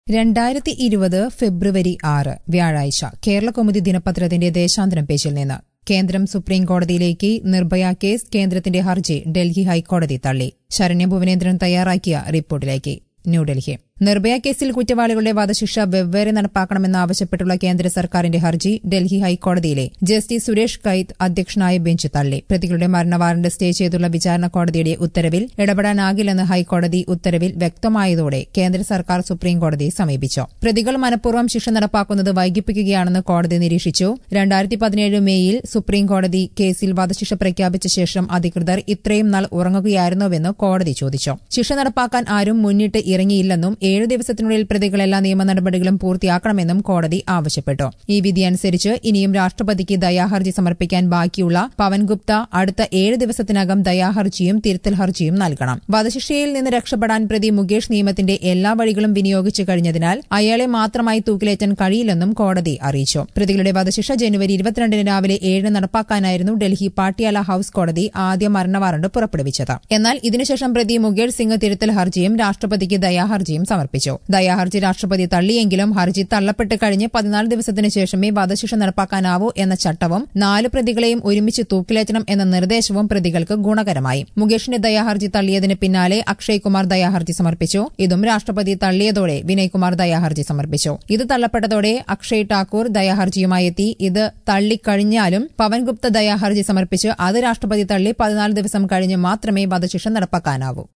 രണ്ടായിരത്തി ഇരുപത് ഫെബ്രുവരി ആറ് വ്യാഴാഴ്ച കേരളകൗമുദി ദിനപത്രത്തിന്റെ ദേശാന്തരം പേജിൽ നിന്ന് കേന്ദ്രം സുപ്രീം കോടതിയിലേക്ക് നിർഭയ കേസ് കേന്ദ്രത്തിന്റെ ഹർജി ഡൽഹി ഹൈക്കോടതി തള്ളി ശരണ്യ ഭുവനേന്ദ്രൻ തയ്യാറാക്കിയ റിപ്പോർട്ടിലേക്ക് ന്യൂഡൽഹി നിർഭയ കേസിൽ കുറ്റവാളികളുടെ വധശിക്ഷ വെവ്വേറെ നടപ്പാക്കണമെന്നാവശ്യപ്പെട്ടുള്ള കേന്ദ്ര സർക്കാരിന്റെ ഹർജി ഡൽഹി ഹൈക്കോടതിയിലെ ജസ്റ്റിസ് സുരേഷ് കൈത്ത് അധ്യക്ഷനായ ബെഞ്ച് തള്ളി പ്രതികളുടെ മരണവാറന്റ് സ്റ്റേ ചെയ്തുള്ള വിചാരണ കോടതിയുടെ ഉത്തരവിൽ ഇടപെടാനാകില്ലെന്ന് ഹൈക്കോടതി ഉത്തരവിൽ വ്യക്തമായതോടെ കേന്ദ്ര സർക്കാർ സുപ്രീം കോടതിയെ സമീപിച്ചു പ്രതികൾ മനഃപൂർവ്വം ശിക്ഷ നടപ്പാക്കുന്നത് വൈകിപ്പിക്കുകയാണെന്ന് കോടതി നിരീക്ഷിച്ചു രണ്ടായിരത്തി പതിനേഴ് മേയിൽ സുപ്രീം കോടതി കേസിൽ വധശിക്ഷ പ്രഖ്യാപിച്ച ശേഷം അധികൃതർ ഇത്രയും നാൾ ഉറങ്ങുകയായിരുന്നുവെന്ന് കോടതി ചോദിച്ചു ശിക്ഷ നടപ്പാക്കാൻ ആരും മുന്നിട്ട് ഇറങ്ങിയില്ലെന്നും ഏഴു ദിവസത്തിനുള്ളിൽ പ്രതികളെല്ലാ നിയമ നടപടികളും പൂർത്തിയാക്കണമെന്നും കോടതി ആവശ്യപ്പെട്ടു ഈ വിധി അനുസരിച്ച് ഇനിയും രാഷ്ട്രപതിക്ക് ദയാഹർജി സമർപ്പിക്കാൻ ബാക്കിയുള്ള പവൻ ഗുപ്ത അടുത്ത ഏഴ് ദിവസത്തിനകം ദയാഹർജിയും തിരുത്തൽ ഹർജിയും നൽകണം വധശിക്ഷയിൽ നിന്ന് രക്ഷപ്പെടാൻ പ്രതി മുകേഷ് നിയമത്തിന്റെ എല്ലാ വഴികളും വിനിയോഗിച്ചു കഴിഞ്ഞതിനാൽ അയാളെ മാത്രമായി തൂക്കിലേറ്റാൻ കഴിയില്ലെന്നും കോടതി അറിയിച്ചു പ്രതികളുടെ വധശിക്ഷ ജനുവരി ഇരുപത്തിരണ്ടിന് രാവിലെ ഏഴിന് നടപ്പാക്കാനായിരുന്നു ഡൽഹി പാട്ടിയാല ഹൌസ് കോടതി ആദ്യ മരണവാറണ്ട് പുറപ്പെടുവിച്ചത് എന്നാൽ ഇതിനുശേഷം പ്രതി മുകേഷ് സിംഗ് തിരുത്തൽ ഹർജിയും രാഷ്ട്രപതിക്ക് ദയാഹർജിയും സമർപ്പിച്ചു ദയാഹർജി രാഷ്ട്രപതി തള്ളിയെങ്കിലും ഹർജി തള്ളപ്പെട്ട് കഴിഞ്ഞ് പതിനാല് ദിവസത്തിന് ശേഷമേ വധശിക്ഷ നടപ്പാക്കാനാവൂ എന്ന ചട്ടവും നാല് പ്രതികളെയും ഒരുമിച്ച് തൂക്കിലേറ്റണം എന്ന നിർദ്ദേശവും പ്രതികൾക്ക് ഗുണകരമായി മുകേഷിന്റെ ദയാഹർജി തള്ളിയതിന് പിന്നാലെ അക്ഷയ് കുമാർ ദയാഹർജി സമർപ്പിച്ചു ഇതും രാഷ്ട്രപതി തള്ളിയതോടെ വിനയ്കുമാർ ദയാഹർജി സമർപ്പിച്ചു ഇത് തള്ളപ്പെട്ടതോടെ അക്ഷയ് ഠാക്കൂർ ദയാഹർജിയുമായി എത്തി ഇത് തള്ളിക്കഴിഞ്ഞാലും പവൻ ഗുപ്ത ദയാഹർജി സമർപ്പിച്ച് അത് രാഷ്ട്രപതി തള്ളി പതിനാല് ദിവസം കഴിഞ്ഞ് മാത്രമേ വധശിക്ഷ നടപ്പാക്കാനാവൂ